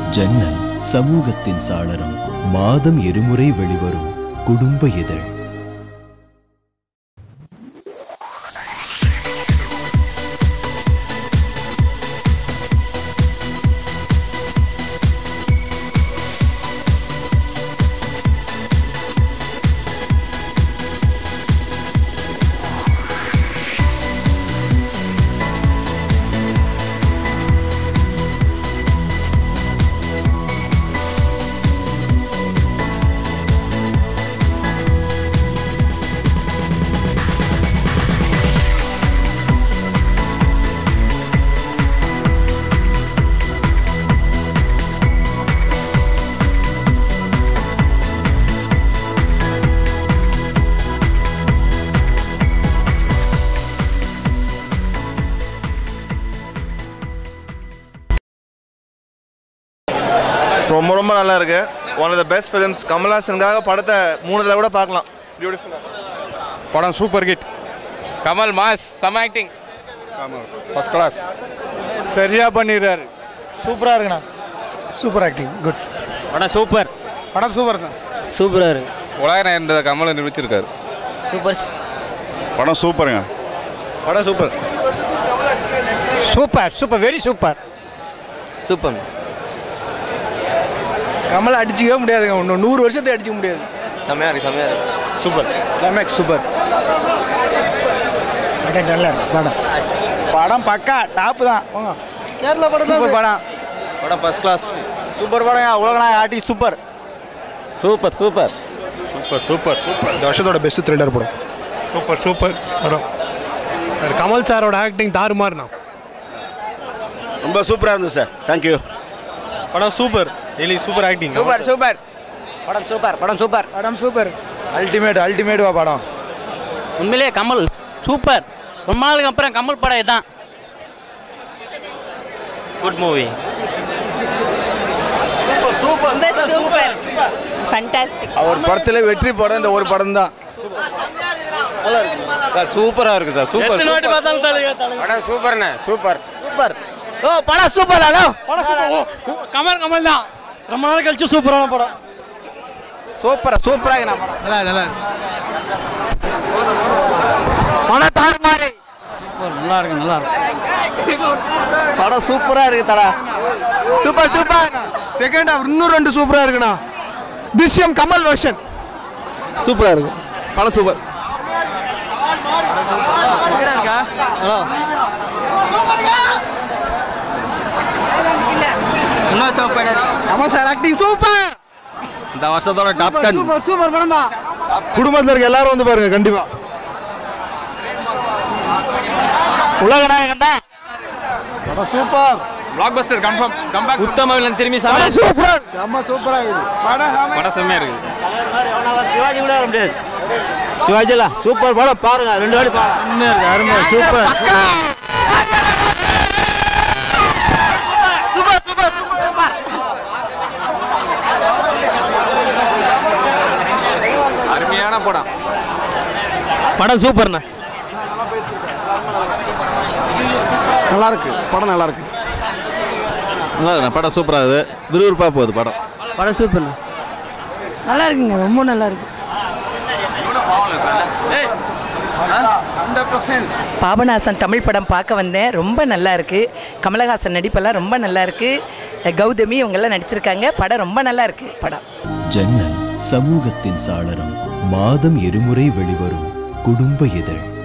ஜன்னல் சமூகத்தின் சாளரம் மாதம் இருமுறை வெளிவரும் குடும்ப இதழ் ரொம்ப ரொம்ப நல்லா இருக்கு one of the best films கமல்ஹாசனுக்காக படத்தை மூணு தடவை கூட பார்க்கலாம் பியூட்டிஃபுல்லாக படம் சூப்பர் ஹிட் கமல் மாஸ் சம ஆக்டிங் ஃபர்ஸ்ட் கிளாஸ் சரியா பண்ணிடுறாரு சூப்பராக இருக்குண்ணா சூப்பர் ஆக்டிங் குட் படம் சூப்பர் படம் சூப்பர் சார் சூப்பராக இருக்கு உலக நேர்ந்த கமல் நிரூபிச்சிருக்காரு சூப்பர் படம் சூப்பருங்க படம் super super super very super super Kamal அடிச்சிக்கவே முடியாதுங்க இன்னும் நூறு வருஷத்தை அடிச்சிக்க முடியாது செம்மையா இருக்கு செம்மையா இருக்கு சூப்பர் கிளைமேக்ஸ் சூப்பர் படம் நல்லா இருக்கு படம் படம் பக்கா டாப்பு தான் போங்க கேரளா படம் சூப்பர் படம் படம் ஃபர்ஸ்ட் கிளாஸ் சூப்பர் படம் உலகனா ஆட்டி super super super super super super இந்த வருஷத்தோட பெஸ்ட் த்ரில்லர் படம் சூப்பர் சூப்பர் படம் அது கமல் சாரோட ஆக்டிங் தாறுமாறுண்ணா ரொம்ப சூப்பராக இருந்தது சார் தேங்க்யூ படம் super really super acting super super படம் சூப்பர் படம் சூப்பர் படம் சூப்பர் அல்டிமேட் அல்டிமேட் வா படம் உண்மையிலேயே கமல் சூப்பர் ரொம்ப நாளுக்கு அப்புறம் கமல் படம் இதான் குட் மூவி ரொம்ப சூப்பர் ஃபண்டாஸ்டிக் அவர் படத்தில் வெற்றி படம் இந்த ஒரு படம் தான் சார் சூப்பராக இருக்கு சார் சூப்பர் படம் சூப்பர்ண்ணே சூப்பர் சூப்பர் ஓ படம் சூப்பர் அண்ணா கமல் கமல் தான் ரொம்ப நாள் கழிச்சு சூப்பரான படம் சூப்பர் சூப்பராக நான் படம் நல்லா நல்லா படம் தாறுமாறு நல்லா இருக்கு நல்லா இருக்கு படம் சூப்பரா இருக்கு தடா சூப்பர் சூப்பர் செகண்ட் ஹாஃப் இன்னும் ரெண்டு சூப்பராக இருக்குண்ணா திஷ்யம் கமல் வெர்ஷன் சூப்பரா இருக்கு படம் super Kamal sir acting super இந்த வருஷத்தோட டாப் டென் சூப்பர் சூப்பர் படம்பா குடும்பத்தில் இருக்க எல்லாரும் வந்து பாருங்க கண்டிப்பாக உலக நாயகன் தான் படம் super blockbuster confirm comeback Uttama Villain திரும்பி சாமி சூப்பர் செம்ம சூப்பராக இருக்குது படம் படம் செம்மையா இருக்கு சிவாஜி கூட முடியாது சிவாஜில சூப்பர் படம் பாருங்க ரெண்டு வாட்டி பாருங்க அருமை சூப்பர் சூப்பர் சூப்பர் சூப்பர் அருமையான படம் படம் சூப்பர்ண்ணா நல்லா இருக்கு படம் நல்லா இருக்கு நல்லா இருக்கு படம் சூப்பராக இருக்குது விறுவிறுப்பாக போகுது படம் படம் சூப்பர்ண்ணா நல்லா இருக்குங்க ரொம்ப நல்லா இருக்கு பாபநாசன் தமிழ் படம் பார்க்க வந்தேன் ரொம்ப நல்லா இருக்கு கமலஹாசன் நடிப்பெல்லாம் ரொம்ப நல்லா இருக்கு கௌதமி இவங்கெல்லாம் நடிச்சிருக்காங்க படம் ரொம்ப நல்லா இருக்கு படம் ஜன்னல் சமூகத்தின் சாளரம் மாதம் இருமுறை வெளிவரும் குடும்ப இதழ்